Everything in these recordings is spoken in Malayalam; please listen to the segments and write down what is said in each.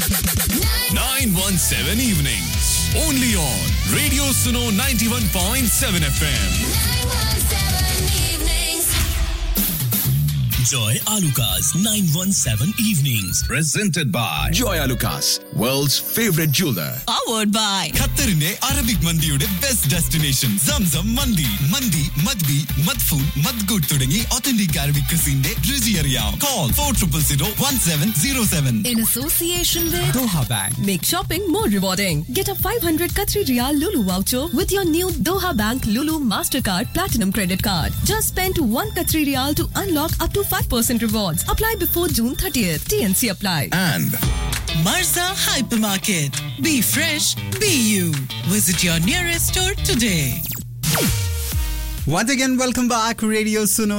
917 evenings. Only on Radio Suno 91.7 FM. Joy Alukas 917 Evenings. presented by Joy Lucas, world's favorite jeweler. powered by ഖത്തറിന്റെ അറബിക് മന്തിയുടെ ബെസ്റ്റ് ഡെസ്റ്റിനേഷൻ സംസം മന്തി മന്തി മദ്ബി മദ്ഫൂൻ മദ്ഗുഡ് തുടങ്ങി ഒത്തന്റിക് അറബിക് ക്രിസിന്റെ രുചി അറിയാം call four triple zero one seven zero seven in association with Doha bank Make shopping more rewarding. Get a 500 Qatari Riyal Lulu voucher with your new Doha Bank Lulu Mastercard Platinum Credit Card. Just spend 1 Qatari Riyal to unlock up to 5% rewards. Apply before June 30th. TNC apply. and Marza Hypermarket. Be fresh, be you. Visit your nearest store today. Once again, welcome back. Radio Suno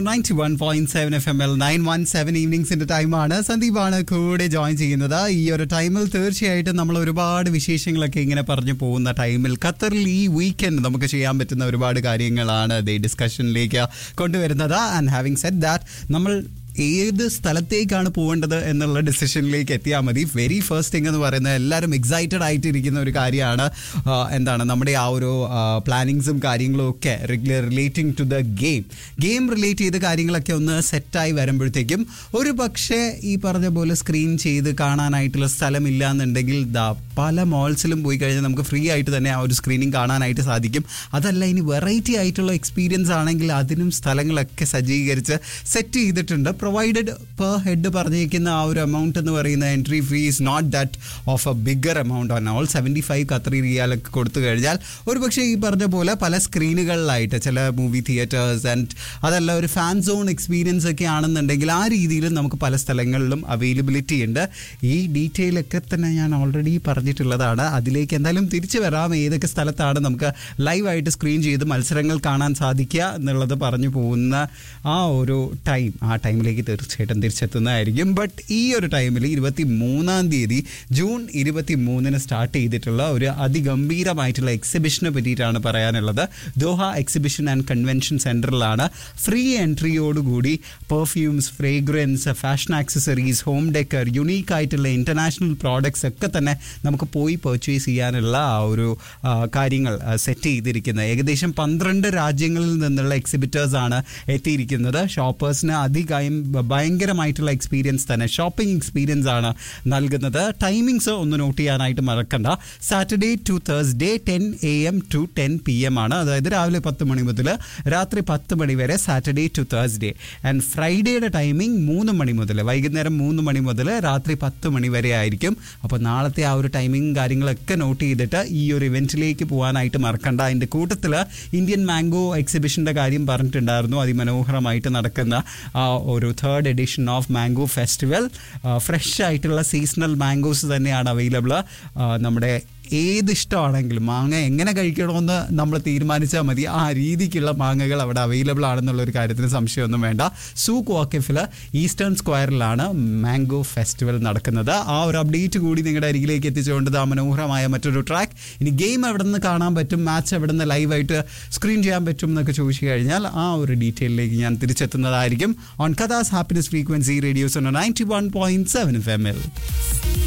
91.7 FM L 917 ഈവനിങ്സിന്റെ ടൈമാണ് സന്ദീപാണ് കൂടെ ജോയിൻ ചെയ്യുന്നത് ഈ ഒരു ടൈമിൽ തീർച്ചയായിട്ടും നമ്മൾ ഒരുപാട് വിശേഷങ്ങളൊക്കെ ഇങ്ങനെ പറഞ്ഞു പോകുന്ന ടൈമിൽ ഖത്തറിൽ ഈ വീക്കെൻഡ് നമുക്ക് ചെയ്യാൻ പറ്റുന്ന ഒരുപാട് കാര്യങ്ങളാണ് ദേ ഡിസ്കഷനിലേക്ക് കൊണ്ടുവരുന്നത് ആൻഡ് ഹാവിങ് സെറ്റ് ദാറ്റ് നമ്മൾ ഏത് സ്ഥലത്തേക്കാണ് പോകേണ്ടത് എന്നുള്ള ഡിസിഷനിലേക്ക് എത്തിയാൽ മതി വെരി ഫസ്റ്റ് തിങ് എന്ന് പറയുന്നത് എല്ലാവരും എക്സൈറ്റഡ് ആയിട്ടിരിക്കുന്ന ഒരു കാര്യമാണ് ആ, എന്താണ് നമ്മുടെ ആ ഒരു പ്ലാനിങ്സും കാര്യങ്ങളും ഒക്കെ relating to the game game relate ചെയ്ത കാര്യങ്ങളൊക്കെ ഒന്ന് സെറ്റായി വരുമ്പോഴത്തേക്കും ഒരു പക്ഷേ ഈ പറഞ്ഞ പോലെ സ്ക്രീൻ ചെയ്ത് കാണാനായിട്ടുള്ള സ്ഥലമില്ല എന്നുണ്ടെങ്കിൽ ദാ പല മോൾസിലും പോയി കഴിഞ്ഞാൽ നമുക്ക് ഫ്രീ ആയിട്ട് തന്നെ ആ ഒരു സ്ക്രീനിങ് കാണാനായിട്ട് സാധിക്കും അതല്ല ഇനി വെറൈറ്റി ആയിട്ടുള്ള എക്സ്പീരിയൻസ് ആണെങ്കിൽ അതിനും സ്ഥലങ്ങളൊക്കെ സജ്ജീകരിച്ച് സെറ്റ് ചെയ്തിട്ടുണ്ട് പ്രൊവൈഡഡ് പെർ ഹെഡ് പറഞ്ഞിരിക്കുന്ന ആ ഒരു എമൗണ്ട് എന്ന് പറയുന്ന entry fees not that of a bigger amount ആണ് ഓൾ സെവൻറ്റി ഫൈവ് കത്രി റിയാലൊക്കെ കൊടുത്തു കഴിഞ്ഞാൽ ഒരു പക്ഷേ ഈ പറഞ്ഞ പോലെ പല സ്ക്രീനുകളിലായിട്ട് ചില മൂവി തിയേറ്റേഴ്സ് ആൻഡ് അതല്ല ഒരു ഫാൻ സോൺ എക്സ്പീരിയൻസ് ഒക്കെ ആണെന്നുണ്ടെങ്കിൽ ആ രീതിയിൽ നമുക്ക് പല സ്ഥലങ്ങളിലും അവൈലബിലിറ്റി ഉണ്ട് ഈ ഡീറ്റെയിൽ ഒക്കെ തന്നെ ഞാൻ ഓൾറെഡി പറഞ്ഞിട്ടുള്ളതാണ് അതിലേക്ക് എന്തായാലും തിരിച്ചു വരാം ഏതൊക്കെ സ്ഥലത്താണ് നമുക്ക് ലൈവായിട്ട് സ്ക്രീൻ ചെയ്ത് മത്സരങ്ങൾ കാണാൻ സാധിക്കുക എന്നുള്ളത് പറഞ്ഞു പോകുന്ന ആ ഒരു ടൈം ആ ടൈമിലേക്ക് തീർച്ചയായിട്ടും തിരിച്ചെത്തുന്നതായിരിക്കും ബട്ട് ഈ ഒരു ടൈമിൽ ഇരുപത്തി മൂന്നാം തീയതി ജൂൺ ഇരുപത്തി മൂന്നിന് സ്റ്റാർട്ട് ചെയ്തിട്ടുള്ള ഒരു അതിഗംഭീരമായിട്ടുള്ള എക്സിബിഷനെ പറ്റിയിട്ടാണ് പറയാനുള്ളത് ദോഹ എക്സിബിഷൻ ആൻഡ് കൺവെൻഷൻ സെൻറ്ററിലാണ് ഫ്രീ എൻട്രിയോടുകൂടി perfumes fragrance fashion accessories home decor unique ആയിട്ടുള്ള ഇൻ്റർനാഷണൽ പ്രോഡക്ട്സ് ഒക്കെ തന്നെ നമുക്ക് പോയി പർച്ചേസ് ചെയ്യാനുള്ള ആ ഒരു ആ, കാര്യങ്ങൾ സെറ്റ് ചെയ്തിരിക്കുന്നത് ഏകദേശം പന്ത്രണ്ട് രാജ്യങ്ങളിൽ നിന്നുള്ള എക്സിബിറ്റേഴ്സ് ആണ് എത്തിയിരിക്കുന്നത് ഷോപ്പേഴ്സിന് അധികം ഭയങ്കരമായിട്ടുള്ള എക്സ്പീരിയൻസ് തന്നെ ഷോപ്പിംഗ് എക്സ്പീരിയൻസ് ആണ് നൽകുന്നത് ടൈമിങ്സ് ഒന്ന് നോട്ട് ചെയ്യാനായിട്ട് മറക്കണ്ട Saturday to Thursday ten A M to ten P M ആണ് അതായത് രാവിലെ പത്ത് മണി മുതൽ രാത്രി പത്ത് മണി വരെ സാറ്റർഡേ ടു തേഴ്സ്ഡേ ആൻഡ് ഫ്രൈഡേയുടെ ടൈമിംഗ് മൂന്ന് മണി മുതൽ വൈകുന്നേരം മൂന്ന് മണി മുതൽ രാത്രി പത്ത് മണി വരെ ആയിരിക്കും അപ്പോൾ നാളത്തെ ആ ഒരു ടൈമിംഗ് കാര്യങ്ങളൊക്കെ നോട്ട് ചെയ്തിട്ട് ഈ ഒരു ഇവൻറ്റിലേക്ക് പോകാനായിട്ട് മറക്കണ്ട അതിൻ്റെ കൂട്ടത്തിൽ ഇന്ത്യൻ മാംഗോ എക്സിബിഷൻ്റെ കാര്യം പറഞ്ഞിട്ടുണ്ടായിരുന്നു അതിമനോഹരമായിട്ട് നടക്കുന്ന ആ ഒരു third edition of mango festival fresh ആയിട്ടുള്ള സീസണൽ മാംഗോസ് തന്നെയാണ് അവൈലബിൾ നമ്മുടെ ഏത് ഇഷ്ടമാണെങ്കിലും മാങ്ങ എങ്ങനെ കഴിക്കണമെന്ന് നമ്മൾ തീരുമാനിച്ചാൽ മതി ആ രീതിക്കുള്ള മാങ്ങകൾ അവിടെ അവൈലബിൾ ആണെന്നുള്ള ഒരു കാര്യത്തിന് സംശയമൊന്നും വേണ്ട സൂക്ക് വാക്കിഫിൽ ഈസ്റ്റേൺ സ്ക്വയറിലാണ് മാംഗോ ഫെസ്റ്റിവൽ നടക്കുന്നത് ആ ഒരു അപ്ഡേറ്റ് കൂടി നിങ്ങളുടെ അരികിലേക്ക് എത്തിച്ചുകൊണ്ട് ആ മനോഹരമായ മറ്റൊരു ട്രാക്ക് ഇനി ഗെയിം എവിടെ നിന്ന് കാണാൻ പറ്റും മാച്ച് എവിടെ നിന്ന് ലൈവായിട്ട് സ്ക്രീൻ ചെയ്യാൻ പറ്റും എന്നൊക്കെ ചോദിച്ചു കഴിഞ്ഞാൽ ആ ഒരു ഡീറ്റെയിലേക്ക് ഞാൻ തിരിച്ചെത്തുന്നതായിരിക്കും on Qatar's happiness frequency radio's ninety one point seven F M L